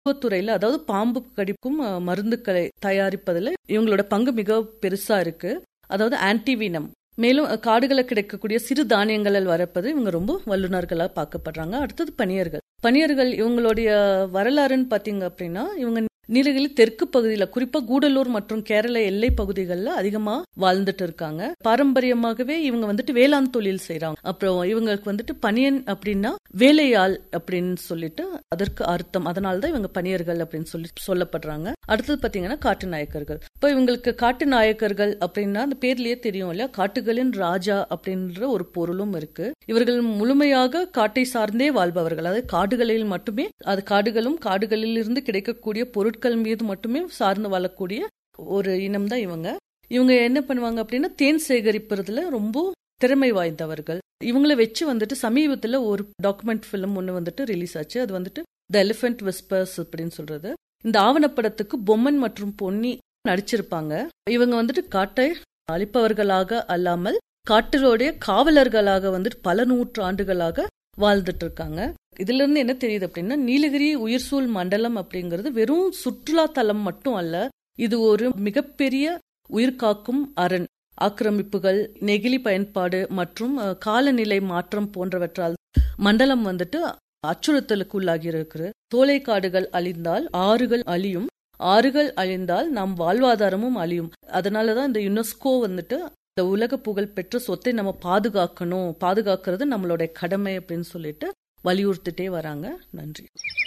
மருத்துவத்துறையில அதாவது பாம்பு கடிக்கும் அஹ், மருந்துகளை தயாரிப்பதுல இவங்களோட பங்கு மிக பெருசா இருக்கு அதாவது ஆன்டிவீனம் மேலும் அஹ், காடுகளில் கிடைக்கக்கூடிய சிறு தானியங்களில் வரப்பது இவங்க ரொம்ப வல்லுநர்களா பார்க்கப்படுறாங்க அடுத்தது பனியர்கள் பனியர்கள் இவங்களுடைய வரலாறுன்னு பாத்தீங்க அப்படின்னா இவங்க நீலகிரி தெற்கு பகுதியில குறிப்பா கூடலூர் மற்றும் கேரள எல்லை பகுதிகளில் அதிகமா வாழ்ந்துட்டு இருக்காங்க பாரம்பரியமாகவே இவங்க வந்துட்டு வேளாண் தொழில் செய்றாங்க அப்புறம் இவங்களுக்கு வந்துட்டு பனியன் அப்படின்னா வேலையாள் அப்படின்னு சொல்லிட்டு அதற்கு அர்த்தம் அதனாலதான் இவங்க பனியர்கள் அப்படின்னு சொல்லி சொல்லப்படுறாங்க அடுத்தது பாத்தீங்கன்னா காட்டு நாயக்கர்கள் இப்போ இவங்களுக்கு காட்டு நாயக்கர்கள் அப்படின்னா அந்த பேர்லயே தெரியும் இல்லையா காட்டுகளின் ராஜா அப்படின்ற ஒரு பொருளும் இருக்கு இவர்கள் முழுமையாக காட்டை சார்ந்தே வாழ்பவர்கள் அதாவது காடுகளில் மட்டுமே அது காடுகளும் காடுகளில் இருந்து கிடைக்கக்கூடிய பொருட்கள் மீது மட்டுமே சார்ந்து வாழக்கூடிய ஒரு இனம் தான் இவங்க இவங்க என்ன பண்ணுவாங்க அப்படின்னா தேன் சேகரிப்பதுல ரொம்ப திறமை வாய்ந்தவர்கள் இவங்கள வச்சு வந்துட்டு சமீபத்துல ஒரு டாக்குமெண்ட் ஃபிலிம் ஒன்று வந்துட்டு ரிலீஸ் ஆச்சு அது வந்துட்டு த எலிஃபென்ட் விஸ்பர்ஸ் அப்படின்னு சொல்றது இந்த ஆவணப்படத்துக்கு பொம்மன் மற்றும் பொன்னி நடிச்சிருப்பாங்க இவங்க வந்துட்டு காட்டை அழிப்பவர்களாக அல்லாமல் காட்டிலோடைய காவலர்களாக வந்துட்டு பல நூற்று ஆண்டுகளாக வாழ்ந்துட்டு இருக்காங்க இதுல இருந்து என்ன தெரியுது அப்படின்னா நீலகிரி உயிர்சூழ் மண்டலம் அப்படிங்கிறது வெறும் சுற்றுலா தலம் மட்டும் அல்ல இது ஒரு மிகப்பெரிய உயிர்காக்கும் அரண் ஆக்கிரமிப்புகள் நெகிழி பயன்பாடு மற்றும் அஹ், காலநிலை மாற்றம் போன்றவற்றால் மண்டலம் வந்துட்டு அச்சுறுத்தலுக்கு உள்ளாகி இருக்குது சோலை காடுகள் அழிந்தால் ஆறுகள் அழியும் ஆறுகள் அழிந்தால் நம் வாழ்வாதாரமும் அழியும் அதனாலதான் இந்த யுனெஸ்கோ வந்துட்டு இந்த உலக புகழ் பெற்ற சொத்தை நம்ம பாதுகாக்கணும் பாதுகாக்கிறது நம்மளுடைய கடமை அப்படின்னு சொல்லிட்டு வலியுறுத்திட்டே வராங்க நன்றி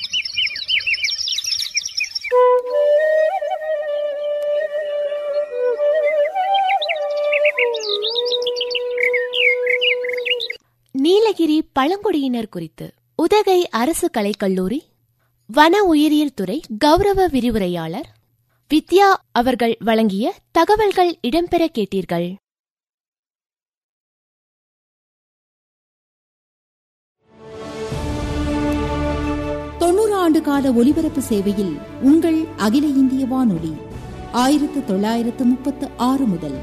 நீலகிரி பழங்குடியினர் குறித்து உதகை அரசு கலைக்கல்லூரி வன உயிரியல் துறை கௌரவ விரிவுரையாளர் வித்யா அவர்கள் வழங்கிய தகவல்கள் இடம்பெற கேட்டீர்கள் தொண்ணூறு ஆண்டு கால ஒலிபரப்பு சேவையில் உங்கள் அகில இந்திய வானொலி ஆயிரத்து தொள்ளாயிரத்து முப்பத்து ஆறு முதல்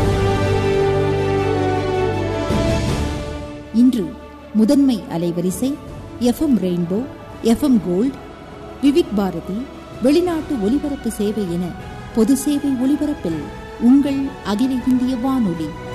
இன்று முதன்மை அலைவரிசை FM rainbow FM gold Vividh Bharati வெளிநாட்டு ஒலிபரப்பு சேவை என பொது சேவை ஒலிபரப்பில் உங்கள் அகில இந்திய வானொலி